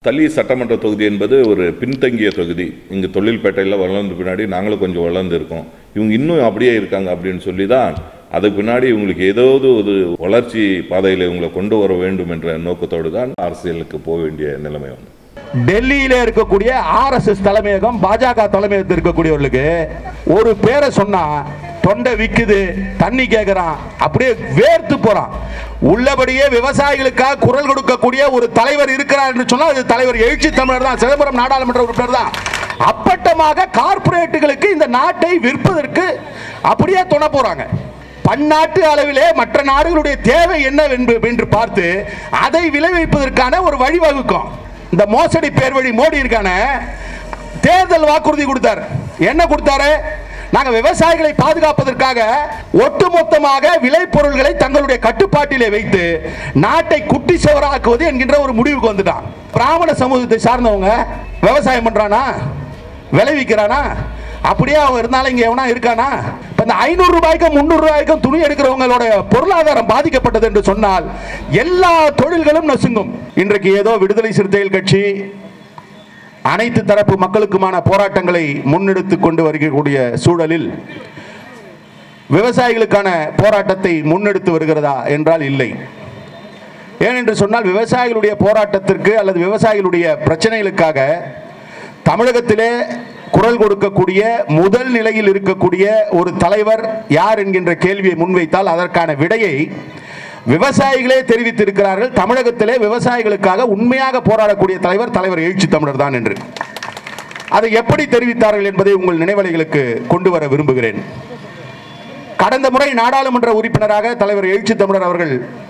தளி சட்டமன்ற தொகுதி என்பது ஒரு பின்தங்கிய தொகுதி இங்கு தொழில்பேட்டையில் வளர்ந்த பின்னாடி நாங்களும் கொஞ்சம் வளர்ந்து இருக்கோம் இவங்க இன்னும் அப்படியே இருக்காங்க அப்படின்னு சொல்லி தான் அதுக்கு பின்னாடி இவங்களுக்கு ஏதாவது ஒரு வளர்ச்சி பாதையில் இவங்களை கொண்டு வர வேண்டும் என்ற நோக்கத்தோடு தான் அரசியலுக்கு போக வேண்டிய நிலைமை வந்து டெல்லியில இருக்கக்கூடிய ஆர்எஸ்எஸ் தலைமையகம் பாஜக தலைமையகத்தில் இருக்கக்கூடியவர்களுக்கு ஒரு பேரை சொன்னா தொண்டை விக்குது தண்ணி கேட்கறான் அப்படியே வேர்த்து போறான் உள்ளபடியே விவசாயிகளுக்காக குரல் கொடுக்கக்கூடிய ஒரு தலைவர் இருக்கிறார் என்று சொன்னால் அது தலைவர் எழுச்சி தமிழர் தான் சிதம்பரம் நாடாளுமன்ற உறுப்பினர் தான் அப்பட்டமாக கார்ப்பரேட்டுகளுக்கு இந்த நாட்டை விற்பதற்கு அப்படியே துணை போறாங்க பன்னாட்டு அளவிலே மற்ற நாடுகளுடைய தேவை என்ன என்று பார்த்து அதை விளைவிப்பதற்கான ஒரு வழிவகுக்கும் இந்த மோசடி பேர் வழி மோடி இருக்கான தேர்தல் வாக்குறுதி கொடுத்தார் என்ன கொடுத்தாரு நாங்க விவசாயிகளை பாதுகாப்பதற்காக ஒட்டுமொத்தமாக விளைபொருள்களை தங்களுடைய கட்டுப்பாட்டிலே வைத்து நாட்டை குட்டி சுவராக்குவது என்கின்ற ஒரு முடிவுக்கு வந்துட்டான் பிராமண சமூகத்தை சார்ந்தவங்க விவசாயம் பண்றானா விளைவிக்கிறானா அப்படியே அவன் இருந்தாலும் இங்க எவனா இருக்கானா இப்ப இந்த ஐநூறு ரூபாய்க்கும் முந்நூறு ரூபாய்க்கும் துணி எடுக்கிறவங்களோட பொருளாதாரம் பாதிக்கப்பட்டது என்று சொன்னால் எல்லா தொழில்களும் நசுங்கும் இன்றைக்கு ஏதோ விடுதலை சிறுத்தைகள் கட்சி அனைத்து தரப்பு மக்களுக்குமான போராட்டங்களை முன்னெடுத்து கொண்டு வருகக்கூடிய சூழலில் விவசாயிகளுக்கான போராட்டத்தை முன்னெடுத்து வருகிறதா என்றால் இல்லை ஏனென்று சொன்னால் விவசாயிகளுடைய போராட்டத்திற்கு அல்லது விவசாயிகளுடைய பிரச்சனைகளுக்காக தமிழகத்திலே குரல் கொடுக்கக்கூடிய முதல் நிலையில் இருக்கக்கூடிய ஒரு தலைவர் யார் என்கின்ற கேள்வியை முன்வைத்தால் அதற்கான விடையை விவசாயிகளே தெரிவித்திருக்கிறார்கள் தமிழகத்திலே விவசாயிகளுக்காக உண்மையாக போராடக்கூடிய தலைவர் தலைவர் எழுச்சி தமிழர் தான் என்று அதை எப்படி தெரிவித்தார்கள் என்பதை உங்கள் நினைவலைகளுக்கு கொண்டு வர விரும்புகிறேன் கடந்த முறை நாடாளுமன்ற உறுப்பினராக தலைவர் எழுச்சி தமிழர் அவர்கள்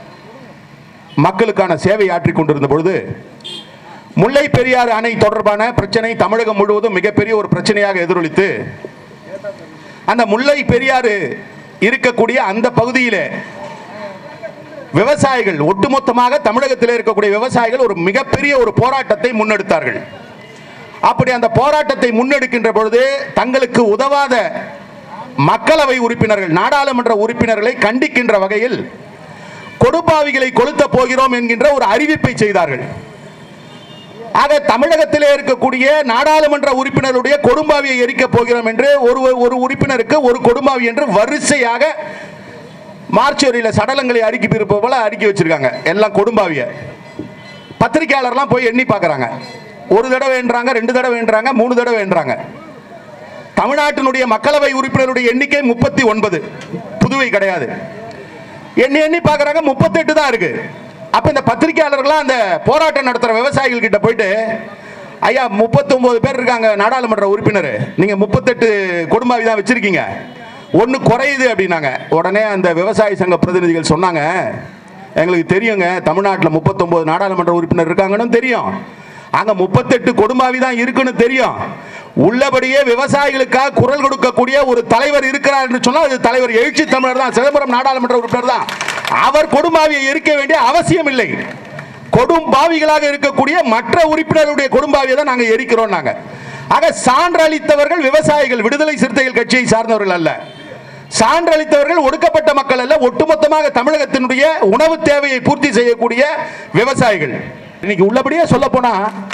மக்களுக்கான சேவை ஆற்றிக் கொண்டிருந்த பொழுது முல்லை பெரியாறு அணை தொடர்பான பிரச்சனை தமிழகம் முழுவதும் மிகப்பெரிய ஒரு பிரச்சனையாக எதிரொலித்து அந்த முல்லை பெரியாறு இருக்கக்கூடிய அந்த பகுதியிலே விவசாயிகள் ஒட்டுமொத்தமாக தமிழகத்தில் இருக்கக்கூடிய விவசாயிகள் ஒரு மிகப்பெரிய ஒரு போராட்டத்தை முன்னெடுத்தார்கள் அப்படி அந்த போராட்டத்தை முன்னெடுக்கின்ற பொழுது தங்களுக்கு உதவாத மக்களவை உறுப்பினர்கள் நாடாளுமன்ற உறுப்பினர்களை கண்டிக்கின்ற வகையில் கொடுப்பாவிகளை கொளுத்த போகிறோம் என்கின்ற ஒரு அறிவிப்பை செய்தார்கள் ஆக தமிழகத்திலே இருக்கக்கூடிய நாடாளுமன்ற உறுப்பினருடைய கொடும்பாவியை எரிக்கப் போகிறோம் என்று ஒரு ஒரு உறுப்பினருக்கு ஒரு கொடும்பாவி என்று வரிசையாக மார்ச்சோரியில் சடலங்களை அடுக்கி பிரிப்பது போல அடுக்கி வச்சிருக்காங்க எல்லாம் கொடும்பாவிய பத்திரிகையாளர்லாம் போய் எண்ணி பார்க்குறாங்க ஒரு தடவை என்றாங்க ரெண்டு தடவை என்றாங்க மூணு தடவை என்றாங்க தமிழ்நாட்டினுடைய மக்களவை உறுப்பினருடைய எண்ணிக்கை முப்பத்தி ஒன்பது புதுவை கிடையாது எண்ணி எண்ணி பார்க்குறாங்க முப்பத்தெட்டு தான் இருக்கு அப்போ இந்த பத்திரிகையாளர்கள்லாம் அந்த போராட்டம் நடத்துகிற விவசாயிகள் கிட்ட போயிட்டு ஐயா முப்பத்தொம்போது பேர் இருக்காங்க நாடாளுமன்ற உறுப்பினர் நீங்கள் முப்பத்தெட்டு கொடும்பாவி தான் வச்சிருக்கீங்க ஒன்று குறையுது அப்படின்னாங்க உடனே அந்த விவசாய சங்க பிரதிநிதிகள் சொன்னாங்க எங்களுக்கு தெரியுங்க தமிழ்நாட்டில் முப்பத்தொம்போது நாடாளுமன்ற உறுப்பினர் இருக்காங்கன்னு தெரியும் அங்கே முப்பத்தெட்டு கொடும்பாவி தான் இருக்குன்னு தெரியும் உள்ளபடியே விவசாயிகளுக்காக குரல் கொடுக்கக்கூடிய ஒரு தலைவர் இருக்கிறார் என்று சொன்னால் அது தலைவர் எழுச்சி தமிழர் தான் சிதம்பரம் நாடாளுமன்ற உறுப்பினர் தான் அவர் கொடும்பாவியை இருக்க வேண்டிய அவசியம் இல்லை கொடும்பாவிகளாக இருக்கக்கூடிய மற்ற உறுப்பினருடைய கொடும்பாவியை தான் நாங்கள் எரிக்கிறோம் நாங்கள் ஆக சான்றளித்தவர்கள் விவசாயிகள் விடுதலை சிறுத்தைகள் கட்சியை சார்ந்தவர்கள் அல்ல சான்றளித்தவர்கள் ஒடுக்கப்பட்ட மக்கள் அல்ல ஒட்டுமொத்தமாக தமிழகத்தினுடைய உணவு தேவையை பூர்த்தி செய்யக்கூடிய விவசாயிகள் இன்னைக்கு உள்ளபடியே சொல்ல போனா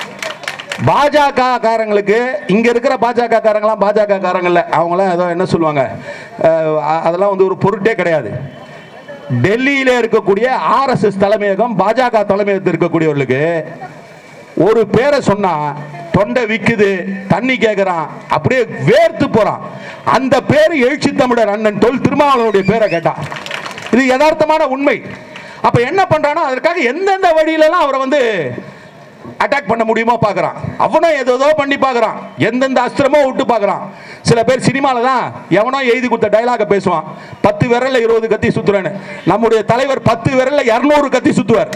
பாஜக காரங்களுக்கு இங்க இருக்கிற பாஜக காரங்களாம் பாஜக காரங்கள்ல அவங்களாம் ஏதோ என்ன சொல்லுவாங்க அஹ், அதெல்லாம் வந்து ஒரு பொருட்டே கிடையாது டெல்லியில இருக்கக்கூடிய ஆர்எஸ்எஸ் தலைமையகம் பாஜக தலைமையகத்தில் இருக்கக்கூடியவர்களுக்கு ஒரு பேரை சொன்னா தொண்டை விக்குது தண்ணி கேட்கறான் அப்படியே வேர்த்து போறான் அந்த பேர் எழுச்சி தமிழர் அண்ணன் தொல் திருமாவளவனுடைய பேரை கேட்டான் இது யதார்த்தமான உண்மை அப்ப என்ன பண்றானோ அதற்காக எந்தெந்த வழியிலலாம் அவரை வந்து அட்டாக் பண்ண முடியுமோ பார்க்குறான் அவனும் ஏதோ பண்ணி பார்க்குறான் எந்தெந்த அஸ்திரமோ விட்டு பார்க்குறான் சில பேர் சினிமாவில் தான் எவனோ எழுதி கொடுத்த டைலாக பேசுவான் பத்து விரல்ல இருபது கத்தி சுத்துறேன்னு நம்முடைய தலைவர் பத்து விரல்ல இரநூறு கத்தி சுத்துவார்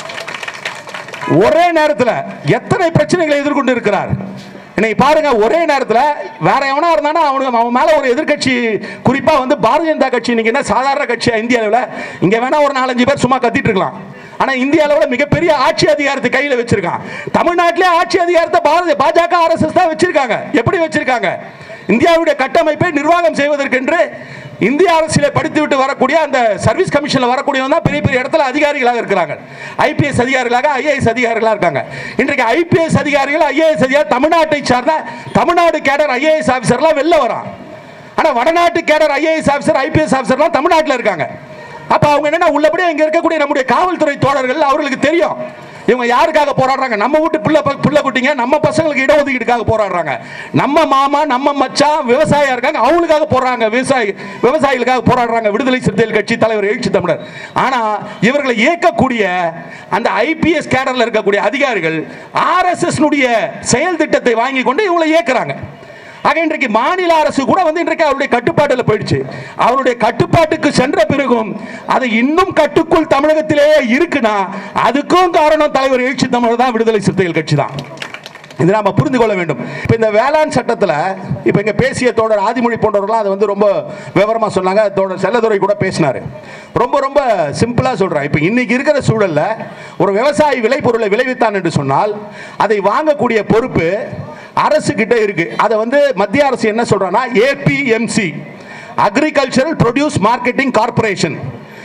ஒரே நேரத்தில் எத்தனை பிரச்சனைகளை எதிர்கொண்டு இருக்கிறார் இன்னைக்கு பாருங்க ஒரே நேரத்தில் வேற எவனா இருந்தானா அவனுக்கு அவன் மேல ஒரு எதிர்க்கட்சி குறிப்பா வந்து பாரதிய ஜனதா கட்சி இன்னைக்கு என்ன சாதாரண கட்சியா இந்திய அளவில் இங்க வேணா ஒரு நாலஞ்சு பேர் சும்மா கத்திட்டு இருக்கலாம் ஆனா இந்திய அளவில் மிகப்பெரிய ஆட்சி அதிகாரத்தை கையில வச்சிருக்கான் தமிழ்நாட்டிலே ஆட்சி அதிகாரத்தை பாரதிய பாஜக ஆர்எஸ்எஸ் தான் வச்சிருக்காங்க எப்படி வச்சிருக்காங்க இந்தியாவுடைய கட்டமைப்பை நிர்வாகம் செய்வதற்கென்று இந்திய அரசியலை படித்துவிட்டு வரக்கூடிய அந்த சர்வீஸ் கமிஷனில் வரக்கூடியவங்க தான் பெரிய பெரிய இடத்துல அதிகாரிகளாக இருக்கிறாங்க ஐபிஎஸ் அதிகாரிகளாக ஐஏஎஸ் அதிகாரிகளாக இருக்காங்க இன்றைக்கு ஐபிஎஸ் அதிகாரிகள் ஐஏஎஸ் அதிகாரி தமிழ்நாட்டை சார்ந்த தமிழ்நாடு கேடர் ஐஏஎஸ் ஆஃபீஸர்லாம் வெளில வரான் ஆனால் வடநாட்டு கேடர் ஐஏஎஸ் ஆஃபீஸர் ஐபிஎஸ் ஆஃபீஸர்லாம் தமிழ்நாட்டில் இருக்காங்க அப்போ அவங்க என்னன்னா உள்ளபடியே இங்கே இருக்கக்கூடிய நம்முடைய காவல்துறை தோழர்கள் அவர்களுக்கு தெரியும் இவங்க யாருக்காக போராடுறாங்க நம்ம வீட்டு புள்ள ப- புள்ள குட்டிங்க நம்ம பசங்களுக்கு இடஒதுக்கீடுக்காக போராடுறாங்க நம்ம மாமா நம்ம மச்சான் விவசாயியா இருக்காங்க அவங்களுக்காக போறாங்க விவசாயி விவசாயிகளுக்காக போராடுறாங்க விடுதலை சிறுத்தைகள் கட்சி தலைவர் எழுச்சி தமிழர் ஆனா இவர்களை இயக்கக்கூடிய அந்த ஐபிஎஸ் கேடர்ல இருக்கக்கூடிய அதிகாரிகள் ஆர்எஸ்எஸ் செயல் திட்டத்தை வாங்கி கொண்டு இவங்களை இயக்குறாங்க ஆக இன்றைக்கு மாநில அரசு கூட வந்து இன்றைக்கு அவருடைய கட்டுப்பாட்டில் போயிடுச்சு அவருடைய கட்டுப்பாட்டுக்கு சென்ற பிறகும் அது இன்னும் கட்டுக்குள் தமிழகத்திலேயே இருக்குன்னா அதுக்கும் காரணம் தலைவர் எழுச்சி தமிழர் தான் விடுதலை சிறுத்தைகள் கட்சி தான் இது நாம புரிந்து கொள்ள வேண்டும் இப்போ இந்த வேளாண் சட்டத்தில் இப்போ இங்கே பேசிய தோழர் ஆதிமொழி போன்றவர்கள்லாம் அதை வந்து ரொம்ப விவரமாக சொன்னாங்க தோழர் செல்லதுரை கூட பேசினார் ரொம்ப ரொம்ப சிம்பிளாக சொல்கிறேன் இப்போ இன்னைக்கு இருக்கிற சூழலில் ஒரு விவசாயி விளைபொருளை விளைவித்தான் என்று சொன்னால் அதை வாங்கக்கூடிய பொறுப்பு அரசு கிட்ட இருக்கு அதை வந்து மத்திய அரசு என்ன சொல்றாங்கன்னா APMC agricultural produce marketing corporation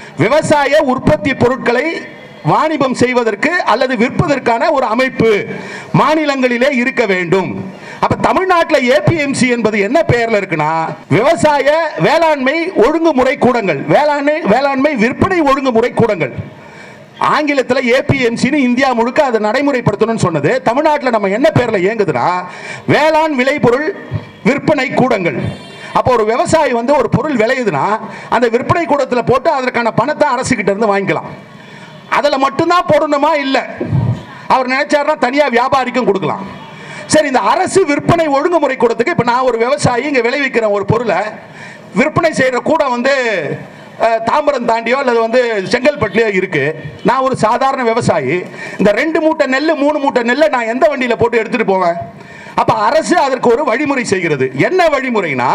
விவசாய உற்பத்தி பொருட்களை வாணிபம் செய்வதற்கு அல்லது விற்பதற்கான ஒரு அமைப்பு மாநிலங்களிலே இருக்க வேண்டும் அப்ப தமிழ்நாட்டில் ஏபிஎம்சி என்பது என்ன பெயர்ல இருக்குன்னா விவசாய வேளாண்மை ஒழுங்குமுறை கூடங்கள் வேளாண்மை வேளாண்மை விற்பனை ஒழுங்குமுறை கூடங்கள் ஆங்கிலத்தில் ஏபிஎம்சின்னு இந்தியா முழுக்க அதை நடைமுறைப்படுத்தணும்னு சொன்னது தமிழ்நாட்டில் நம்ம என்ன பேரில் இயங்குதுன்னா வேளாண் விளைபொருள் விற்பனை கூடங்கள் அப்போ ஒரு விவசாயி வந்து ஒரு பொருள் விளையுதுன்னா அந்த விற்பனை கூடத்தில் போட்டு அதற்கான பணத்தை அரசுகிட்ட இருந்து வாங்கிக்கலாம் அதில் மட்டும்தான் போடணுமா இல்லை அவர் நினைச்சாருன்னா தனியாக வியாபாரிக்கும் கொடுக்கலாம் சரி இந்த அரசு விற்பனை ஒழுங்குமுறை கூடத்துக்கு இப்போ நான் ஒரு விவசாயி இங்கே விளைவிக்கிறேன் ஒரு பொருளை விற்பனை செய்கிற கூடம் வந்து அஹ், தாம்பரம் தாண்டியோ அல்லது வந்து செங்கல்பட்டுலையோ இருக்கு நான் ஒரு சாதாரண விவசாயி இந்த ரெண்டு மூட்டை நெல் மூணு மூட்டை நெல்லை நான் எந்த வண்டியில் போட்டு எடுத்துகிட்டு போவேன் அப்போ அரசு அதற்கு ஒரு வழிமுறை செய்கிறது என்ன வழிமுறைனா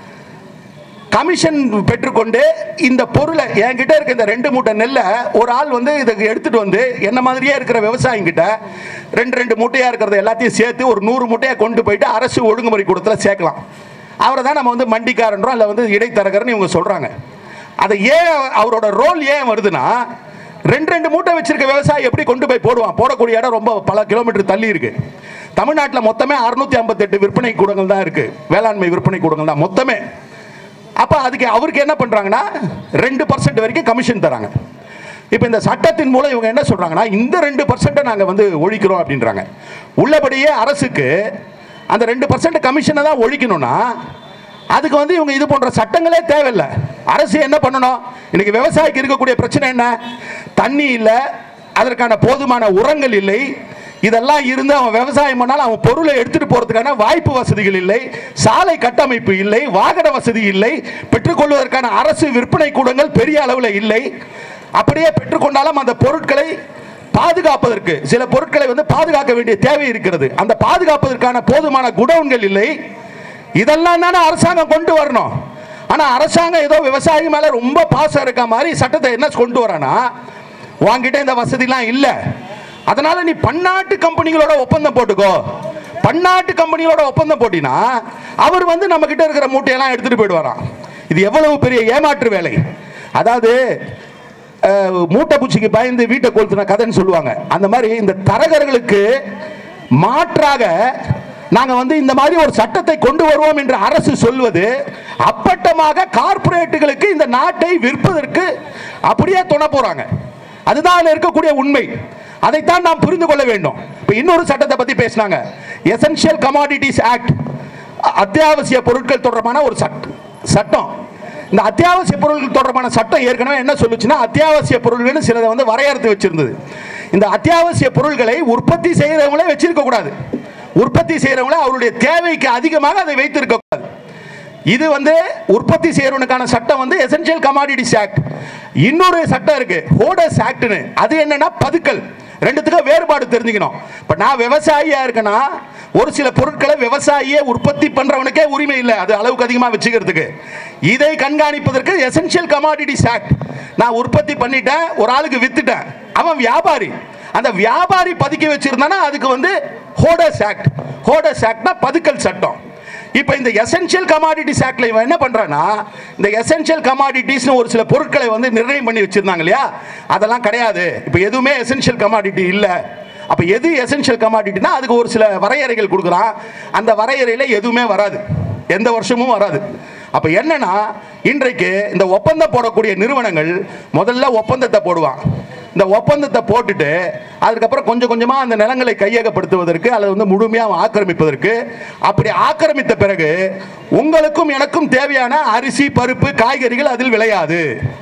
கமிஷன் பெற்றுக்கொண்டு இந்த பொருளை என்கிட்ட இருக்க இந்த ரெண்டு மூட்டை நெல்லை ஒரு ஆள் வந்து இதை எடுத்துட்டு வந்து என்ன மாதிரியே இருக்கிற விவசாயிங்கிட்ட ரெண்டு ரெண்டு மூட்டையா இருக்கிறத எல்லாத்தையும் சேர்த்து ஒரு நூறு மூட்டையை கொண்டு போயிட்டு அரசு ஒழுங்குமுறை கூடத்துல சேர்க்கலாம் அவரை தான் நம்ம வந்து மண்டிக்காரன்றோம் இல்லை வந்து இடைத்தரகர்னு இவங்க சொல்றாங்க அதை ஏன் அவரோட ரோல் ஏன் வருதுன்னா ரெண்டு ரெண்டு மூட்டை வச்சிருக்க விவசாயி எப்படி கொண்டு போய் போடுவான் போடக்கூடிய இடம் ரொம்ப பல கிலோமீட்டர் தள்ளி இருக்கு தமிழ்நாட்டில் மொத்தமே அறுநூத்தி ஐம்பத்தெட்டு விற்பனை கூடங்கள் தான் இருக்கு வேளாண்மை விற்பனை கூடங்கள் தான் மொத்தமே அப்போ அதுக்கு அவருக்கு என்ன பண்ணுறாங்கன்னா ரெண்டு பர்சன்ட் வரைக்கும் கமிஷன் தராங்க இப்போ இந்த சட்டத்தின் மூலம் இவங்க என்ன சொல்கிறாங்கன்னா இந்த ரெண்டு பர்சன்ட்டை நாங்கள் வந்து ஒழிக்கிறோம் அப்படின்றாங்க உள்ளபடியே அரசுக்கு அந்த ரெண்டு பர்சன்ட் கமிஷனை தான் ஒழிக்கணும்னா அதுக்கு வந்து இவங்க இது போன்ற சட்டங்களே தேவையில்லை அரசு என்ன பண்ணணும் இன்னைக்கு விவசாயிக்கு இருக்கக்கூடிய பிரச்சனை என்ன தண்ணி இல்லை அதற்கான போதுமான உரங்கள் இல்லை இதெல்லாம் இருந்து அவன் விவசாயம் பண்ணாலும் அவன் பொருளை எடுத்துட்டு போறதுக்கான வாய்ப்பு வசதிகள் இல்லை சாலை கட்டமைப்பு இல்லை வாகன வசதி இல்லை பெற்றுக்கொள்வதற்கான அரசு விற்பனை கூடங்கள் பெரிய அளவில் இல்லை அப்படியே பெற்றுக்கொண்டாலும் அந்த பொருட்களை பாதுகாப்பதற்கு சில பொருட்களை வந்து பாதுகாக்க வேண்டிய தேவை இருக்கிறது அந்த பாதுகாப்பதற்கான போதுமான குடவுன்கள் இல்லை இதெல்லாம் தானே அரசாங்கம் கொண்டு வரணும் ஆனா அரசாங்கம் ஏதோ விவசாயி மேல ரொம்ப பாசம் இருக்க மாதிரி சட்டத்தை என்ன கொண்டு வரானா உன்கிட்ட இந்த வசதிலாம் இல்ல அதனால நீ பன்னாட்டு கம்பெனிகளோட ஒப்பந்தம் போட்டுக்கோ பன்னாட்டு கம்பெனிகளோட ஒப்பந்தம் போட்டினா அவர் வந்து நம்ம கிட்ட இருக்கிற மூட்டையெல்லாம் எடுத்துட்டு போயிடுவாராம் இது எவ்வளவு பெரிய ஏமாற்று வேலை அதாவது அஹ், மூட்டை பூச்சிக்கு பயந்து வீட்டை கொளுத்துன கதைன்னு சொல்லுவாங்க அந்த மாதிரி இந்த தரகர்களுக்கு மாற்றாக நாங்க வந்து இந்த மாதிரி ஒரு சட்டத்தை கொண்டு வருவோம் என்று அரசு சொல்வது அப்பட்டமாக கார்ப்பரேட்டுகளுக்கு இந்த நாட்டை விற்பதற்கு அப்படியே துணை போறாங்க அதுதான் அதுல இருக்கக்கூடிய உண்மை அதைத்தான் நாம் புரிந்து கொள்ள வேண்டும் இப்ப இன்னொரு சட்டத்தை பத்தி பேசினாங்க எசென்ஷியல் கமாடிட்டிஸ் ஆக்ட் அத்தியாவசிய பொருட்கள் தொடர்பான ஒரு சட்டம் சட்டம் இந்த அத்தியாவசிய பொருட்கள் தொடர்பான சட்டம் ஏற்கனவே என்ன சொல்லுச்சுன்னா அத்தியாவசிய பொருள்கள்னு சிலதை வந்து வரையறுத்து வச்சிருந்தது இந்த அத்தியாவசிய பொருட்களை உற்பத்தி செய்யறவங்களே வச்சிருக்க கூடாது உற்பத்தி செய்யறவங்களே அவருடைய தேவைக்கு அதிகமாக அதை வைத்திருக்க கூடாது இது வந்து உற்பத்தி செய்யறவனுக்கான சட்டம் வந்து எசென்ஷியல் கமாடிட்டிஸ் ஆக்ட் இன்னொரு சட்டம் இருக்கு ஹோடஸ் ஆக்ட்னு அது என்னன்னா பதுக்கல் ரெண்டுத்துக்கும் வேறுபாடு தெரிஞ்சுக்கணும் இப்போ நான் விவசாயியா இருக்கேன்னா ஒரு சில பொருட்களை விவசாயியே உற்பத்தி பண்றவனுக்கே உரிமை இல்லை அது அளவுக்கு அதிகமாக வச்சுக்கிறதுக்கு இதை கண்காணிப்பதற்கு எசென்ஷியல் கமாடிட்டிஸ் ஆக்ட் நான் உற்பத்தி பண்ணிட்டேன் ஒரு ஆளுக்கு வித்துட்டேன் அவன் வியாபாரி அந்த வியாபாரி பதுக்கி வச்சிருந்தானா அதுக்கு வந்து ஹோடஸ் ஆக்ட் ஹோடஸ் ஆக்ட்னா பதுக்கல் சட்டம் இப்போ இந்த எசென்ஷியல் கமாடிட்டிஸ் ஆக்ட்ல இவன் என்ன பண்றான்னா இந்த எசென்ஷியல் கமாடிட்டிஸ்னு ஒரு சில பொருட்களை வந்து நிர்ணயம் பண்ணி வச்சிருந்தாங்க இல்லையா அதெல்லாம் கிடையாது இப்போ எதுவுமே எசென்ஷியல் கமாடிட்டி இல்லை அப்போ எது எசென்ஷியல் கமாடிட்டினா அதுக்கு ஒரு சில வரையறைகள் கொடுக்குறான் அந்த வரையறையில் எதுவுமே வராது எந்த வருஷமும் வராது அப்போ என்னன்னா இன்றைக்கு இந்த ஒப்பந்தம் போடக்கூடிய நிறுவனங்கள் முதல்ல ஒப்பந்தத்தை போடுவான் இந்த ஒப்பந்தத்தை போட்டுட்டு அதுக்கப்புறம் கொஞ்சம் கொஞ்சமாக அந்த நிலங்களை கையகப்படுத்துவதற்கு அல்லது வந்து முழுமையாக ஆக்கிரமிப்பதற்கு அப்படி ஆக்கிரமித்த பிறகு உங்களுக்கும் எனக்கும் தேவையான அரிசி பருப்பு காய்கறிகள் அதில் விளையாது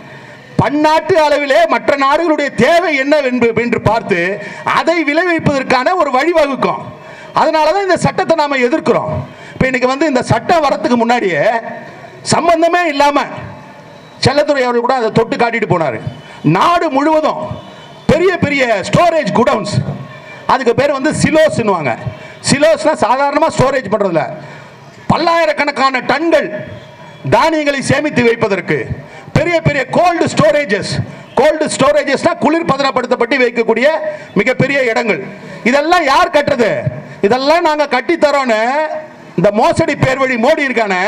பன்னாட்டு அளவிலே மற்ற நாடுகளுடைய தேவை என்ன என்று- என்று பார்த்து அதை விளைவிப்பதற்கான ஒரு வழிவகுக்கும் அதனால தான் இந்த சட்டத்தை நாம எதிர்க்கிறோம் இப்போ இன்னைக்கு வந்து இந்த சட்டம் வரத்துக்கு முன்னாடியே சம்பந்தமே இல்லாமல் செல்லத்துறை அவர்கள் கூட அதை தொட்டு காட்டிட்டு போனார் நாடு முழுவதும் பெரிய பெரிய ஸ்டோரேஜ் குடவுன்ஸ் அதுக்கு பேர் வந்து சிலோஸ்னுவாங்க சிலோஸ்னா சாதாரணமாக ஸ்டோரேஜ் பண்ணுறதில்ல பல்லாயிரக்கணக்கான டன்கள் தானியங்களை சேமித்து வைப்பதற்கு பெரிய பெரிய கோல்டு ஸ்டோரேஜஸ் கோல்டு ஸ்டோரேஜஸ்னா குளிர் பதனப்படுத்தப்பட்டு வைக்கக்கூடிய மிகப்பெரிய இடங்கள் இதெல்லாம் யார் கட்டுறது இதெல்லாம் நாங்கள் கட்டித்தரோன்னு இந்த மோசடி பேர் வழி மோடி இருக்கானே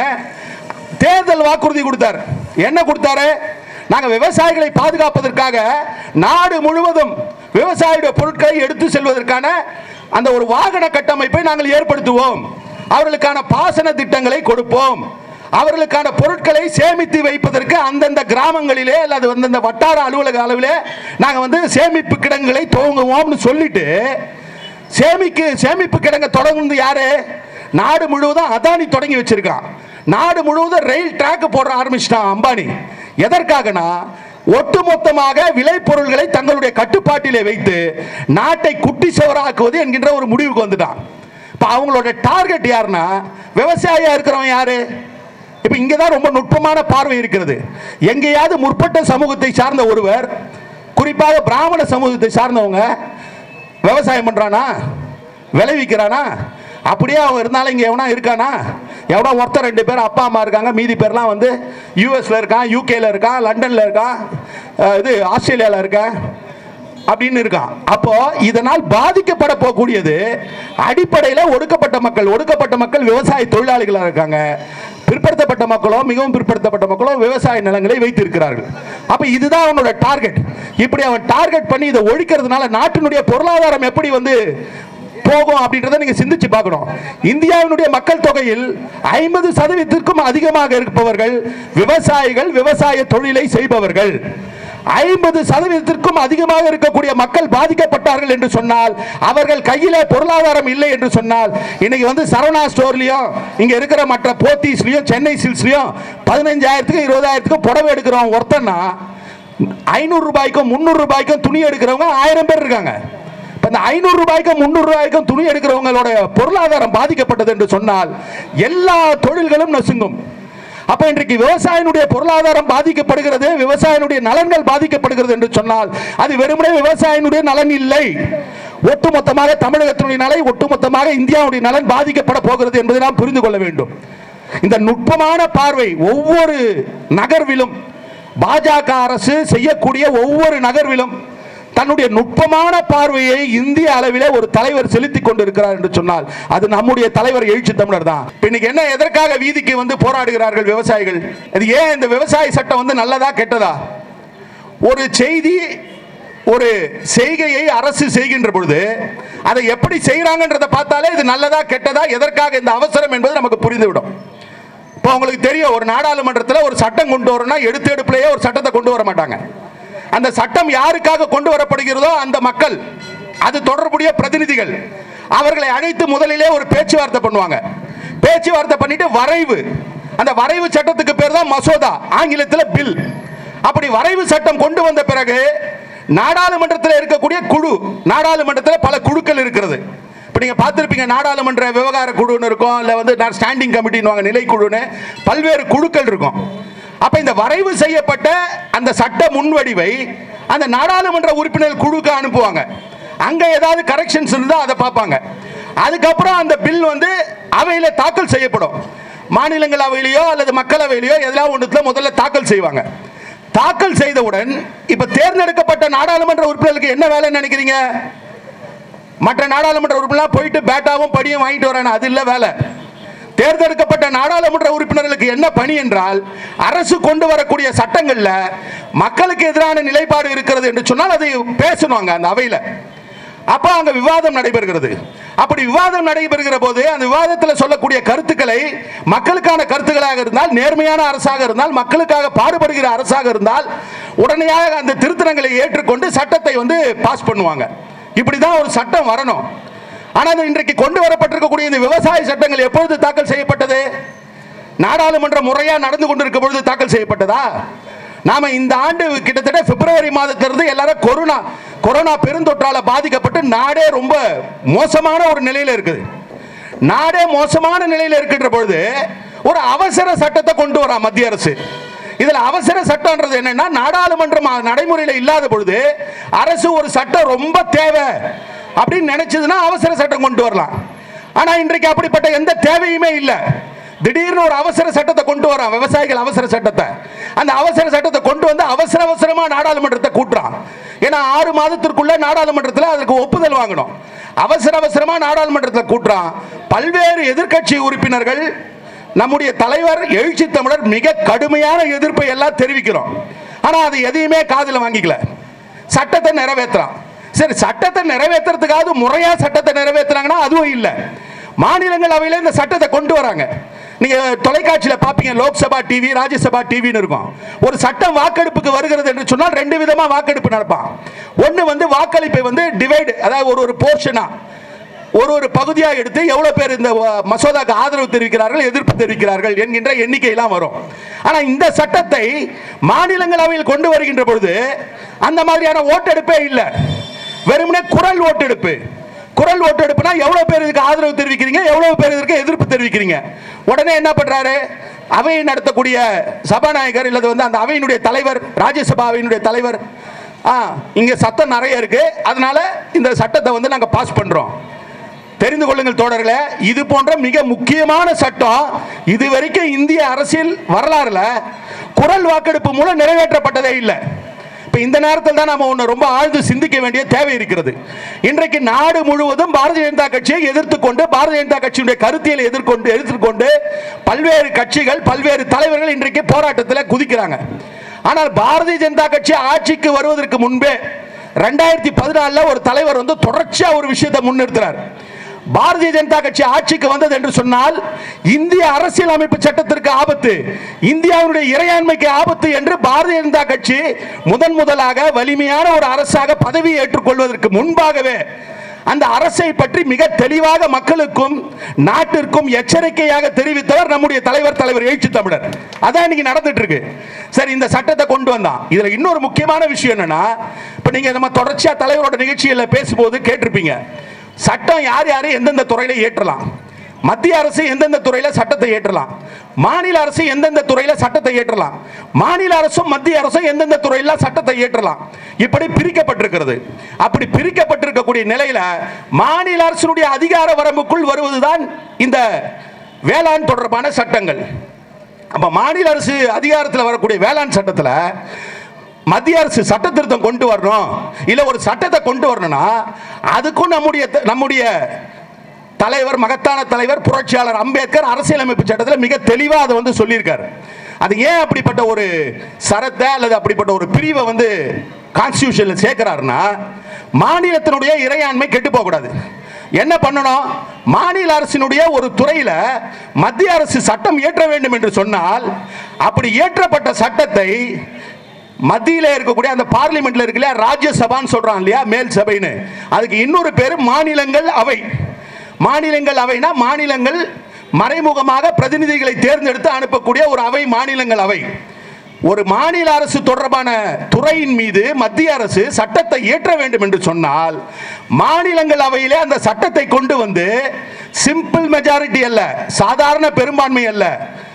தேர்தல் வாக்குறுதி கொடுத்தார் என்ன கொடுத்தாரு நாங்க விவசாயிகளை பாதுகாப்பதற்காக நாடு முழுவதும் விவசாயியுடைய பொருட்களை எடுத்து செல்வதற்கான அந்த ஒரு வாகன கட்டமைப்பை நாங்கள் ஏற்படுத்துவோம் அவர்களுக்கான பாசன திட்டங்களை கொடுப்போம் அவர்களுக்கான பொருட்களை சேமித்து வைப்பதற்கு அந்தந்த கிராமங்களிலே அல்லது அந்தந்த வட்டார அலுவலக அளவிலே நாங்கள் வந்து சேமிப்பு கிடங்குகளை துவங்குவோம்னு சொல்லிட்டு சேமிக்கு சேமிப்பு கிடங்க தொடங்குனது யாரு நாடு முழுவதும் அதானி தொடங்கி வச்சிருக்கான் நாடு முழுவதும் ரயில் ட்ராக் போட ஆரம்பிச்சிட்டான் அம்பானி எதற்காகனா ஒட்டுமொத்தமாக விளைபொருள்களை தங்களுடைய கட்டுப்பாட்டிலே வைத்து நாட்டை குட்டி சுவராக்குவது என்கின்ற ஒரு முடிவுக்கு வந்துட்டான் இப்போ அவங்களோட டார்கெட் யாருன்னா விவசாயியா இருக்கிறவன் யாரு இப்போ இங்கே தான் ரொம்ப நுட்பமான பார்வை இருக்கிறது எங்கேயாவது முற்பட்ட சமூகத்தை சார்ந்த ஒருவர் குறிப்பாக பிராமண சமூகத்தை சார்ந்தவங்க விவசாயம் பண்ணுறானா விளைவிக்கிறானா அப்படியே அவன் இருந்தாலும் இங்கே எவனா இருக்கானா எவனோ ஒருத்தர் ரெண்டு பேர் அப்பா அம்மா இருக்காங்க மீதி பேர்லாம் வந்து யூஎஸ்ல இருக்கான் யூகேல இருக்கான் லண்டன்ல இருக்கான் அஹ் இது ஆஸ்திரேலியாவில் இருக்கான் அப்படின்னு இருக்கான் அப்போ இதனால் பாதிக்கப்பட போகக்கூடியது அடிப்படையில் ஒடுக்கப்பட்ட மக்கள் ஒடுக்கப்பட்ட மக்கள் விவசாய தொழிலாளிகளாக இருக்காங்க பிற்படுத்தப்பட்ட மக்களோ மிகவும் பிற்படுத்தப்பட்ட மக்களோ விவசாய நிலங்களை வைத்திருக்கிறார்கள் அப்ப இதுதான் அவனோட டார்கெட் இப்படி அவன் டார்கெட் பண்ணி இதை ஒழிக்கிறதுனால நாட்டினுடைய பொருளாதாரம் எப்படி வந்து போகும் அப்படின்றத நீங்க சிந்திச்சு பார்க்கணும் இந்தியாவினுடைய மக்கள் தொகையில் ஐம்பது சதவீதத்திற்கும் அதிகமாக இருப்பவர்கள் விவசாயிகள் விவசாய தொழிலை செய்பவர்கள் ஐம்பது சதவீதத்திற்கும் அதிகமாக இருக்கக்கூடிய மக்கள் பாதிக்கப்பட்டார்கள் என்று சொன்னால் அவர்கள் கையில பொருளாதாரம் இல்லை என்று சொன்னால் இன்னைக்கு வந்து சரவணா ஸ்டோர்லயும் இங்க இருக்கிற மற்ற போத்தீஸ்லயும் சென்னை சில்ஸ்லயும் பதினஞ்சாயிரத்துக்கு இருபதாயிரத்துக்கு புடவை எடுக்கிறவன் ஒருத்தன்னா ஐநூறு ரூபாய்க்கும் முந்நூறு ரூபாய்க்கும் துணி எடுக்கிறவங்க ஆயிரம் பேர் இருக்காங்க இப்ப இந்த ஐநூறு ரூபாய்க்கும் முந்நூறு ரூபாய்க்கும் துணி எடுக்கிறவங்களோட பொருளாதாரம் பாதிக்கப்பட்டது என்று சொன்னால் எல்லா தொழில்களும் நசுங்கும் அப்ப இன்றைக்கு விவசாயினுடைய பொருளாதாரம் பாதிக்கப்படுகிறது விவசாயினுடைய நலன்கள் பாதிக்கப்படுகிறது என்று சொன்னால் அது வெறுமனே விவசாயினுடைய நலன் இல்லை ஒட்டுமொத்தமாக தமிழகத்தினுடைய நலன் ஒட்டுமொத்தமாக இந்தியாவுடைய நலன் பாதிக்கப்பட போகிறது என்பதை நாம் புரிந்து கொள்ள வேண்டும் இந்த நுட்பமான பார்வை ஒவ்வொரு நகர்விலும் பாஜக அரசு செய்யக்கூடிய ஒவ்வொரு நகர்விலும் தன்னுடைய நுட்பமான பார்வையை இந்திய அளவிலே ஒரு தலைவர் செலுத்திக் கொண்டிருக்கிறார் என்று சொன்னால் அது நம்முடைய தலைவர் எழுச்சி தமிழர் தான் இப்ப இன்னைக்கு என்ன எதற்காக வீதிக்கு வந்து போராடுகிறார்கள் விவசாயிகள் இது ஏன் இந்த விவசாய சட்டம் வந்து நல்லதா கெட்டதா ஒரு செய்தி ஒரு செய்கையை அரசு செய்கின்ற பொழுது அதை எப்படி செய்கிறாங்கன்றதை பார்த்தாலே இது நல்லதா கெட்டதா எதற்காக இந்த அவசரம் என்பது நமக்கு புரிந்துவிடும் இப்போ உங்களுக்கு தெரியும் ஒரு நாடாளுமன்றத்தில் ஒரு சட்டம் கொண்டு வரணும்னா எடுத்து எடுப்பிலேயே ஒரு சட்டத்தை கொண்டு வர மாட்டாங்க அந்த சட்டம் யாருக்காக கொண்டு வரப்படுகிறதோ அந்த மக்கள் அது தொடர்புடைய பிரதிநிதிகள் அவர்களை அழைத்து முதலிலே ஒரு பேச்சுவார்த்தை பண்ணுவாங்க பேச்சுவார்த்தை பண்ணிட்டு வரைவு அந்த வரைவு சட்டத்துக்கு பேர் தான் மசோதா ஆங்கிலத்தில் பில் அப்படி வரைவு சட்டம் கொண்டு வந்த பிறகு நாடாளுமன்றத்தில் இருக்கக்கூடிய குழு நாடாளுமன்றத்தில் பல குழுக்கள் இருக்கிறது இப்போ நீங்கள் பார்த்துருப்பீங்க நாடாளுமன்ற விவகார குழுன்னு இருக்கும் இல்லை வந்து ஸ்டாண்டிங் கமிட்டின்னு நிலைக்குழுன்னு பல்வேறு குழுக்கள் இருக்கும் அப்ப இந்த வரைவு செய்யப்பட்ட அந்த சட்ட முன்வடிவை அந்த நாடாளுமன்ற உறுப்பினர் குழுக்கு அனுப்புவாங்க அங்க ஏதாவது கரெக்ஷன்ஸ் இருந்தா அதை பார்ப்பாங்க அதுக்கப்புறம் அந்த பில் வந்து அவையில தாக்கல் செய்யப்படும் மாநிலங்களவையிலையோ அல்லது மக்களவையிலையோ எதாவது ஒன்றுல முதல்ல தாக்கல் செய்வாங்க தாக்கல் செய்தவுடன் இப்ப தேர்ந்தெடுக்கப்பட்ட நாடாளுமன்ற உறுப்பினர்களுக்கு என்ன வேலைன்னு நினைக்கிறீங்க மற்ற நாடாளுமன்ற உறுப்பினர் போயிட்டு பேட்டாவும் படியும் வாங்கிட்டு வரானே அது இல்ல வேலை தேர்ந்தெடுக்கப்பட்ட நாடாளுமன்ற உறுப்பினர்களுக்கு என்ன பணி என்றால் அரசு கொண்டு வரக்கூடிய சட்டங்கள்ல மக்களுக்கு எதிரான நிலைப்பாடு இருக்கிறது என்று சொன்னால் அதை பேசணுங்க அந்த அவையில அப்ப அங்க விவாதம் நடைபெறுகிறது அப்படி விவாதம் நடைபெறுகிற போது அந்த விவாதத்தில் சொல்லக்கூடிய கருத்துக்களை மக்களுக்கான கருத்துக்களாக இருந்தால் நேர்மையான அரசாக இருந்தால் மக்களுக்காக பாடுபடுகிற அரசாக இருந்தால் உடனடியாக அந்த திருத்தங்களை ஏற்றுக்கொண்டு சட்டத்தை வந்து பாஸ் பண்ணுவாங்க இப்படிதான் ஒரு சட்டம் வரணும் ஆனால் இன்றைக்கு கொண்டு வரப்பட்டிருக்கக்கூடிய இந்த விவசாய சட்டங்கள் எப்பொழுது தாக்கல் செய்யப்பட்டது நாடாளுமன்ற முறையா நடந்து கொண்டிருக்க பொழுது தாக்கல் செய்யப்பட்டதா நாம இந்த ஆண்டு கிட்டத்தட்ட பிப்ரவரி மாதத்திலிருந்து எல்லாரும் கொரோனா கொரோனா பெருந்தொற்றால பாதிக்கப்பட்டு நாடே ரொம்ப மோசமான ஒரு நிலையில இருக்குது நாடே மோசமான நிலையில இருக்கின்ற பொழுது ஒரு அவசர சட்டத்தை கொண்டு வரா மத்திய அரசு இதுல அவசர சட்டம்ன்றது என்னன்னா நாடாளுமன்றம் நடைமுறையில் இல்லாத பொழுது அரசு ஒரு சட்டம் ரொம்ப தேவை அப்படின்னு நினைச்சதுன்னா அவசர சட்டம் கொண்டு வரலாம் ஆனா இன்றைக்கு அப்படிப்பட்ட எந்த தேவையுமே இல்லை திடீர்னு ஒரு அவசர சட்டத்தை கொண்டு வரான் விவசாயிகள் அவசர சட்டத்தை அந்த அவசர சட்டத்தை கொண்டு வந்து அவசர அவசரமா நாடாளுமன்றத்தை கூட்டுறான் ஏன்னா ஆறு மாதத்திற்குள்ள நாடாளுமன்றத்தில் அதற்கு ஒப்புதல் வாங்கணும் அவசர அவசரமா நாடாளுமன்றத்தில் கூட்டுறான் பல்வேறு எதிர்க்கட்சி உறுப்பினர்கள் நம்முடைய தலைவர் எழுச்சி தமிழர் மிக கடுமையான எதிர்ப்பை எல்லாம் தெரிவிக்கிறோம் ஆனா அது எதையுமே காதில் வாங்கிக்கல சட்டத்தை நிறைவேற்றுறான் சரி சட்டத்தை நிறைவேற்றுறதுக்காவது முறையா சட்டத்தை நிறைவேற்றுறாங்கன்னா அதுவும் இல்லை மாநிலங்களவையில் இந்த சட்டத்தை கொண்டு வராங்க நீங்க தொலைக்காட்சியில் பார்ப்பீங்க லோக்சபா டிவி ராஜ்யசபா டிவின்னு இருக்கும் ஒரு சட்டம் வாக்கெடுப்புக்கு வருகிறது என்று சொன்னால் ரெண்டு விதமா வாக்கெடுப்பு நடப்பான் ஒன்று வந்து வாக்களிப்பை வந்து டிவைடு அதாவது ஒரு ஒரு போர்ஷனா ஒரு ஒரு பகுதியாக எடுத்து எவ்வளவு பேர் இந்த அஹ், மசோதாக்கு ஆதரவு தெரிவிக்கிறார்கள் எதிர்ப்பு தெரிவிக்கிறார்கள் என்கின்ற எண்ணிக்கையெல்லாம் வரும் ஆனா இந்த சட்டத்தை மாநிலங்களவையில் கொண்டு வருகின்ற பொழுது அந்த மாதிரியான ஓட்டெடுப்பே இல்லை வெறுமனே குரல் ஓட்டெடுப்பு குரல் ஓட்டெடுப்புனா எவ்வளவு பேர் இதுக்கு ஆதரவு தெரிவிக்கிறீங்க எவ்வளவு பேர் இதற்கு எதிர்ப்பு தெரிவிக்கிறீங்க உடனே என்ன பண்றாரு அவையை நடத்தக்கூடிய சபாநாயகர் இல்லது வந்து அந்த அவையினுடைய தலைவர் ராஜ்யசபா அவையினுடைய தலைவர் ஆ இங்க சத்தம் நிறைய இருக்கு அதனால இந்த சட்டத்தை வந்து நாங்க பாஸ் பண்றோம் தெரிந்து கொள்ளுங்கள் தோழர்களே இது போன்ற மிக முக்கியமான சட்டம் இதுவரைக்கும் இந்திய அரசியல் வரலாறுல குரல் வாக்கெடுப்பு மூலம் நிறைவேற்றப்பட்டதே இல்லை இப்ப இந்த நேரத்தில் தான் நாம ஒன்று ரொம்ப ஆழ்ந்து சிந்திக்க வேண்டிய தேவை இருக்கிறது இன்றைக்கு நாடு முழுவதும் பாரதிய ஜனதா கட்சியை எதிர்த்து கொண்டு பாரதிய ஜனதா கட்சியுடைய கருத்தியலை எதிர்கொண்டு எதிர்த்துக்கொண்டு பல்வேறு கட்சிகள் பல்வேறு தலைவர்கள் இன்றைக்கு போராட்டத்தில் குதிக்கிறாங்க ஆனால் பாரதிய ஜனதா கட்சி ஆட்சிக்கு வருவதற்கு முன்பே ரெண்டாயிரத்தி பதினாலில் ஒரு தலைவர் வந்து தொடர்ச்சியா ஒரு விஷயத்தை முன்னிறுத்துறார் பாரதிய ஜனதா கட்சி ஆட்சிக்கு வந்தது என்று சொன்னால் இந்திய அரசியல் அமைப்பு சட்டத்திற்கு ஆபத்து இந்தியாவுடைய இறையாண்மைக்கு ஆபத்து என்று பாரதிய ஜனதா கட்சி முதன் முதலாக வலிமையான ஒரு அரசாக பதவி ஏற்றுக்கொள்வதற்கு முன்பாகவே அந்த அரசை பற்றி மிக தெளிவாக மக்களுக்கும் நாட்டிற்கும் எச்சரிக்கையாக தெரிவித்தவர் நம்முடைய தலைவர் தலைவர் எழுச்சி தமிழர் அதான் இன்னைக்கு நடந்துட்டு இருக்கு சரி இந்த சட்டத்தை கொண்டு வந்தான் இதுல இன்னொரு முக்கியமான விஷயம் என்னன்னா இப்ப நீங்க நம்ம தொடர்ச்சியா தலைவரோட நிகழ்ச்சியில பேசும்போது கேட்டிருப்பீங்க சட்டம் யார் யார் எந்தெந்த துறையில ஏற்றலாம் மத்திய அரசு எந்தெந்த துறையில சட்டத்தை ஏற்றலாம் மாநில அரசு எந்தெந்த துறையில சட்டத்தை ஏற்றலாம் மாநில அரசும் மத்திய அரசும் எந்தெந்த துறையில சட்டத்தை ஏற்றலாம் இப்படி பிரிக்கப்பட்டிருக்கிறது அப்படி பிரிக்கப்பட்டிருக்கக்கூடிய நிலையில மாநில அரசினுடைய அதிகார வரம்புக்குள் வருவதுதான் இந்த வேளாண் தொடர்பான சட்டங்கள் அப்ப மாநில அரசு அதிகாரத்தில் வரக்கூடிய வேளாண் சட்டத்தில் மத்திய அரசு சட்ட திருத்தம் கொண்டு வரணும் இல்ல ஒரு சட்டத்தை கொண்டு வரணும்னா அதுக்கும் நம்முடைய நம்முடைய தலைவர் மகத்தான தலைவர் புரட்சியாளர் அம்பேத்கர் அரசியலமைப்பு சட்டத்தில் மிக தெளிவாக அதை வந்து சொல்லியிருக்காரு அது ஏன் அப்படிப்பட்ட ஒரு சரத்தை அல்லது அப்படிப்பட்ட ஒரு பிரிவை வந்து கான்ஸ்டியூஷன்ல சேர்க்கிறாருன்னா மாநிலத்தினுடைய இறையாண்மை கெட்டு போகக்கூடாது என்ன பண்ணணும் மாநில அரசினுடைய ஒரு துறையில மத்திய அரசு சட்டம் இயற்ற வேண்டும் என்று சொன்னால் அப்படி இயற்றப்பட்ட சட்டத்தை மத்தியில இருக்கக்கூடிய அந்த பார்லிமெண்ட்ல இருக்குல்ல ராஜ்யசபான்னு சொல்றான் இல்லையா மேல் சபைன்னு அதுக்கு இன்னொரு பேரு மாநிலங்கள் அவை மாநிலங்கள் அவைனா மாநிலங்கள் மறைமுகமாக பிரதிநிதிகளை தேர்ந்தெடுத்து அனுப்பக்கூடிய ஒரு அவை மாநிலங்கள் அவை ஒரு மாநில அரசு தொடர்பான துறையின் மீது மத்திய அரசு சட்டத்தை இயற்ற வேண்டும் என்று சொன்னால் மாநிலங்கள் அவையிலே அந்த சட்டத்தை கொண்டு வந்து சிம்பிள் மெஜாரிட்டி அல்ல சாதாரண பெரும்பான்மை அல்ல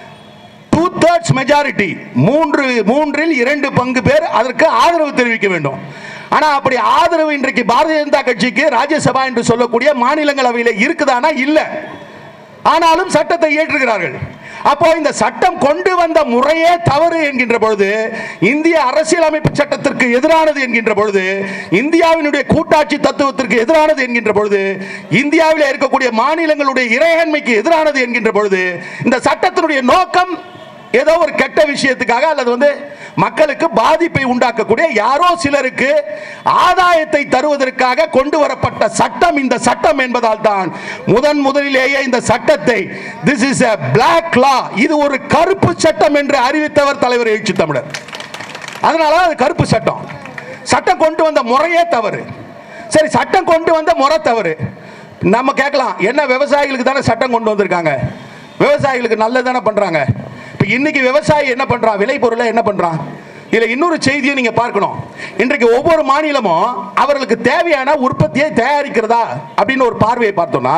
டூ தேர்ட்ஸ் மெஜாரிட்டி மூன்று மூன்றில் இரண்டு பங்கு பேர் அதற்கு ஆதரவு தெரிவிக்க வேண்டும் ஆனா அப்படி ஆதரவு இன்றைக்கு பாரதிய ஜனதா கட்சிக்கு ராஜ்யசபா என்று சொல்லக்கூடிய மாநிலங்களவையில் இருக்குதானா இல்ல ஆனாலும் சட்டத்தை ஏற்றுகிறார்கள் அப்போ இந்த சட்டம் கொண்டு வந்த முறையே தவறு என்கின்ற பொழுது இந்திய அரசியலமைப்பு சட்டத்திற்கு எதிரானது என்கின்ற பொழுது இந்தியாவினுடைய கூட்டாட்சி தத்துவத்திற்கு எதிரானது என்கின்ற பொழுது இந்தியாவில் இருக்கக்கூடிய மாநிலங்களுடைய இறையாண்மைக்கு எதிரானது என்கின்ற பொழுது இந்த சட்டத்தினுடைய நோக்கம் ஏதோ ஒரு கெட்ட விஷயத்துக்காக அல்லது வந்து மக்களுக்கு பாதிப்பை உண்டாக்கக்கூடிய யாரோ சிலருக்கு ஆதாயத்தை தருவதற்காக கொண்டு வரப்பட்ட சட்டம் இந்த சட்டம் என்பதால் தான் முதன் முதலிலேயே இந்த சட்டத்தை this is a black law இது ஒரு கருப்பு சட்டம் என்று அறிவித்தவர் தலைவர் எழுச்சி தமிழர் அதனால அது கருப்பு சட்டம் சட்டம் கொண்டு வந்த முறையே தவறு சரி சட்டம் கொண்டு வந்த முறை தவறு நம்ம கேட்கலாம் என்ன விவசாயிகளுக்கு தானே சட்டம் கொண்டு வந்திருக்காங்க விவசாயிகளுக்கு நல்லது தானே பண்றாங்க இப்போ இன்னைக்கு விவசாயி என்ன பண்றான் விலை பொருளை என்ன பண்றான் இதுல இன்னொரு செய்தியை நீங்க பார்க்கணும் இன்றைக்கு ஒவ்வொரு மாநிலமும் அவர்களுக்கு தேவையான உற்பத்தியை தயாரிக்கிறதா அப்படின்னு ஒரு பார்வையை பார்த்தோம்னா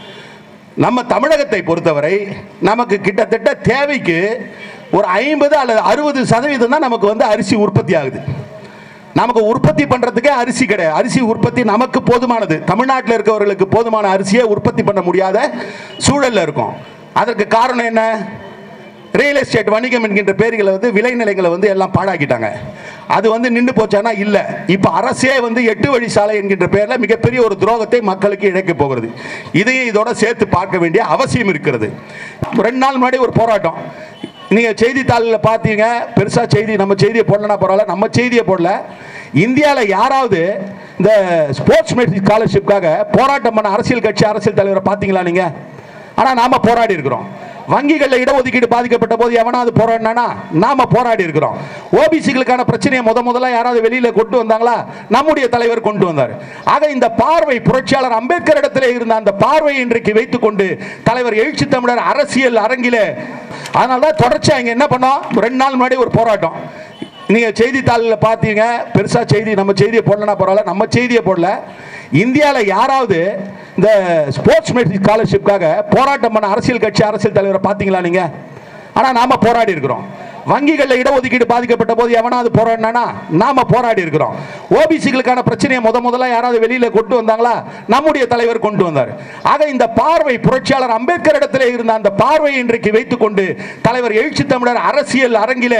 நம்ம தமிழகத்தை பொறுத்தவரை நமக்கு கிட்டத்தட்ட தேவைக்கு ஒரு ஐம்பது அல்லது அறுபது சதவீதம் தான் நமக்கு வந்து அரிசி உற்பத்தி ஆகுது நமக்கு உற்பத்தி பண்றதுக்கே அரிசி கிடையாது அரிசி உற்பத்தி நமக்கு போதுமானது தமிழ்நாட்டில் இருக்கவர்களுக்கு போதுமான அரிசியை உற்பத்தி பண்ண முடியாத சூழல்ல இருக்கும் அதற்கு காரணம் என்ன ரியல் எஸ்டேட் வணிகம் என்கின்ற பேர்களை வந்து விளைநிலங்களை வந்து எல்லாம் பாழாக்கிட்டாங்க அது வந்து நின்று போச்சானா இல்லை இப்போ அரசே வந்து எட்டு வழி சாலை என்கின்ற பேரில் மிகப்பெரிய ஒரு துரோகத்தை மக்களுக்கு இழைக்க போகிறது இதையும் இதோட சேர்த்து பார்க்க வேண்டிய அவசியம் இருக்கிறது ரெண்டு நாள் முன்னாடி ஒரு போராட்டம் நீங்கள் செய்தித்தாளில் பார்த்தீங்க பெருசாக செய்தி நம்ம செய்தியை போடலனா பரவாயில்ல நம்ம செய்தியை போடல இந்தியாவில் யாராவது இந்த ஸ்போர்ட்ஸ் மெடிசின் ஸ்காலர்ஷிப்காக போராட்டம் பண்ண அரசியல் கட்சி அரசியல் தலைவரை பார்த்தீங்களா நீங்கள் ஆனால் நாம போராடி இருக்கிறோம் வங்கிகளில் இடஒதுக்கீடு பாதிக்கப்பட்ட போது எவனாவது போராடினானா நாம போராடி இருக்கிறோம் ஓபிசிகளுக்கான பிரச்சனையை முத முதல்ல யாராவது வெளியில கொண்டு வந்தாங்களா நம்முடைய தலைவர் கொண்டு வந்தார் ஆக இந்த பார்வை புரட்சியாளர் அம்பேத்கர் இடத்திலே இருந்த அந்த பார்வையை இன்றைக்கு வைத்துக்கொண்டு தலைவர் எழுச்சி தமிழர் அரசியல் அரங்கிலே அதனால தான் தொடர்ச்சியா இங்க என்ன பண்ணோம் ரெண்டு நாள் முன்னாடி ஒரு போராட்டம் நீங்க செய்தித்தாளில் பார்த்தீங்க பெருசா செய்தி நம்ம செய்தியை போடலனா பரவாயில்ல நம்ம செய்தியை போடல இந்தியாவில் யாராவது இந்த ஸ்போர்ட்ஸ் மெடிசின் ஸ்காலர்ஷிப்காக போராட்டம் பண்ண அரசியல் கட்சி அரசியல் தலைவரை பார்த்தீங்களா நீங்க ஆனால் நாம போராடி இருக்கிறோம் வங்கிகளில் இடஒதுக்கீடு பாதிக்கப்பட்ட போது எவனாவது போராடினானா நாம போராடி இருக்கிறோம் ஓபிசிகளுக்கான பிரச்சனையை முத முதல்ல யாராவது வெளியில கொண்டு வந்தாங்களா நம்முடைய தலைவர் கொண்டு வந்தார் ஆக இந்த பார்வை புரட்சியாளர் அம்பேத்கர் இடத்திலே இருந்த அந்த பார்வையை இன்றைக்கு வைத்துக்கொண்டு தலைவர் எழுச்சி தமிழர் அரசியல் அரங்கிலே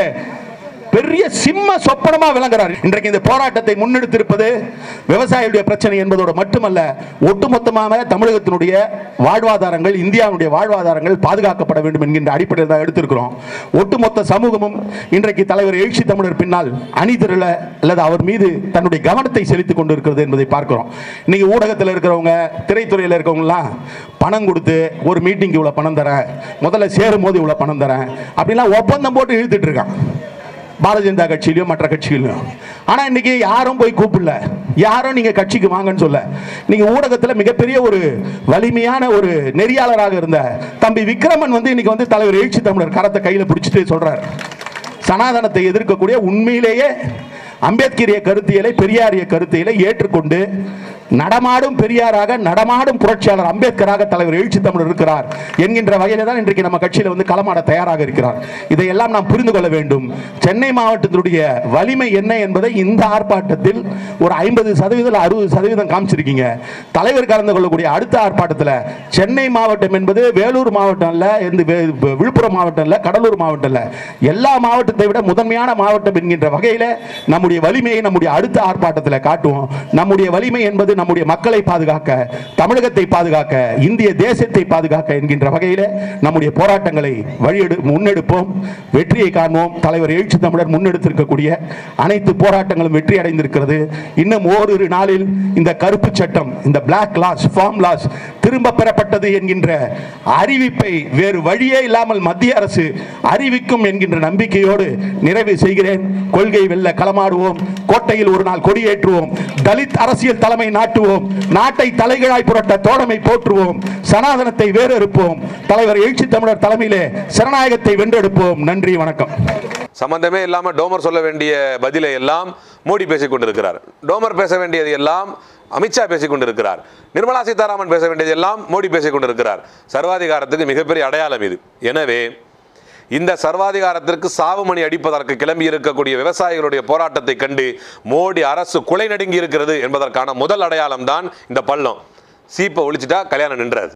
பெரிய சிம்ம சொப்பனமா விளங்குறார் இன்றைக்கு இந்த போராட்டத்தை முன்னெடுத்திருப்பது விவசாயிகளுடைய பிரச்சனை என்பதோடு மட்டுமல்ல ஒட்டுமொத்தமாக தமிழகத்தினுடைய வாழ்வாதாரங்கள் இந்தியாவுடைய வாழ்வாதாரங்கள் பாதுகாக்கப்பட வேண்டும் என்கின்ற அடிப்படையில் தான் எடுத்திருக்கிறோம் ஒட்டுமொத்த சமூகமும் இன்றைக்கு தலைவர் எழுச்சி தமிழர் பின்னால் அணிதிரள அல்லது அவர் மீது தன்னுடைய கவனத்தை செலுத்திக் கொண்டிருக்கிறது என்பதை பார்க்கிறோம் இன்னைக்கு ஊடகத்தில் இருக்கிறவங்க திரைத்துறையில் இருக்கவங்கலாம் பணம் கொடுத்து ஒரு மீட்டிங்க்கு இவ்வளோ பணம் தரேன் முதல்ல சேரும் போது இவ்வளோ பணம் தரேன் அப்படிலாம் ஒப்பந்தம் போட்டு இழுத்துட்டு இருக்கான் பாரதிய ஜனதா கட்சியிலையும் மற்ற கட்சிகளையும் ஆனா இன்னைக்கு யாரும் போய் கூப்பிடல யாரும் நீங்க கட்சிக்கு வாங்கன்னு சொல்ல நீங்க ஊடகத்துல மிகப்பெரிய ஒரு வலிமையான ஒரு நெறியாளராக இருந்த தம்பி விக்ரமன் வந்து இன்னைக்கு வந்து தலைவர் எழுச்சி தமிழர் கரத்தை கையில பிடிச்சிட்டு சொல்றாரு சனாதனத்தை எதிர்க்கக்கூடிய உண்மையிலேயே அம்பேத்கரிய கருத்தியலை பெரியாரிய கருத்தியலை ஏற்றுக்கொண்டு நடமாடும் பெரியாராக நடமாடும் புரட்சியாளர் அம்பேத்கராக தலைவர் எழுச்சி தமிழர் இருக்கிறார் என்கின்ற வகையில தான் இன்றைக்கு நம்ம கட்சியில வந்து களமாட தயாராக இருக்கிறார் இதையெல்லாம் நாம் புரிந்து கொள்ள வேண்டும் சென்னை மாவட்டத்தினுடைய வலிமை என்ன என்பதை இந்த ஆர்ப்பாட்டத்தில் ஒரு ஐம்பது சதவீதம் அறுபது சதவீதம் காமிச்சிருக்கீங்க தலைவர் கலந்து கொள்ளக்கூடிய அடுத்த ஆர்ப்பாட்டத்தில் சென்னை மாவட்டம் என்பது வேலூர் மாவட்டம் இல்ல இந்த வே- விழுப்புரம் மாவட்டம் இல்ல கடலூர் மாவட்டம் இல்ல எல்லா மாவட்டத்தை விட முதன்மையான மாவட்டம் என்கின்ற வகையில நம்முடைய வலிமையை நம்முடைய அடுத்த ஆர்ப்பாட்டத்தில் காட்டுவோம் நம்முடைய வலிமை என்பது நம்முடைய மக்களை பாதுகாக்க தமிழகத்தை பாதுகாக்க இந்திய தேசத்தை பாதுகாக்க என்கின்ற வகையில நம்முடைய போராட்டங்களை வழியெடு முன்னெடுப்போம் வெற்றியை காண்போம் தலைவர் எழுச்சி தமிழர் முன்னெடுத்திருக்கக்கூடிய அனைத்து போராட்டங்களும் வெற்றி அடைந்திருக்கிறது இன்னும் ஓரிரு நாளில் இந்த கருப்பு சட்டம் இந்த பிளாக் லாஸ் ஃபார்ம் லாஸ் திரும்ப பெறப்பட்டது என்கின்ற அறிவிப்பை வேறு வழியே இல்லாமல் மத்திய அரசு அறிவிக்கும் என்கின்ற நம்பிக்கையோடு நிறைவு செய்கிறேன் கொள்கை வெல்ல களமாடுவோம் கோட்டையில் ஒரு நாள் கொடியேற்றுவோம் தலித் அரசியல் தலைமை நாட்டுவோம் நாட்டை தலைகளாய் புரட்ட தோழமை போற்றுவோம் சனாதனத்தை வேறறுப்போம் தலைவர் எழுச்சி தமிழர் தலைமையிலே சரணாயகத்தை வென்றெடுப்போம் நன்றி வணக்கம் சம்பந்தமே இல்லாம டோமர் சொல்ல வேண்டிய பதிலை எல்லாம் மோடி பேசிக் கொண்டிருக்கிறார் டோமர் பேச வேண்டியது எல்லாம் அமித்ஷா பேசிக் கொண்டிருக்கிறார் நிர்மலா சீதாராமன் பேச வேண்டியது எல்லாம் மோடி பேசிக் கொண்டிருக்கிறார் சர்வாதிகாரத்துக்கு மிகப்பெரிய அடையாளம் இது எனவே இந்த சர்வாதிகாரத்திற்கு சாவுமணி அடிப்பதற்கு கிளம்பி இருக்கக்கூடிய விவசாயிகளுடைய போராட்டத்தை கண்டு மோடி அரசு குலை நடுங்கி இருக்கிறது என்பதற்கான முதல் அடையாளம் தான் இந்த பள்ளம் சீப்பை ஒழிச்சிட்டா கல்யாணம் நின்றாது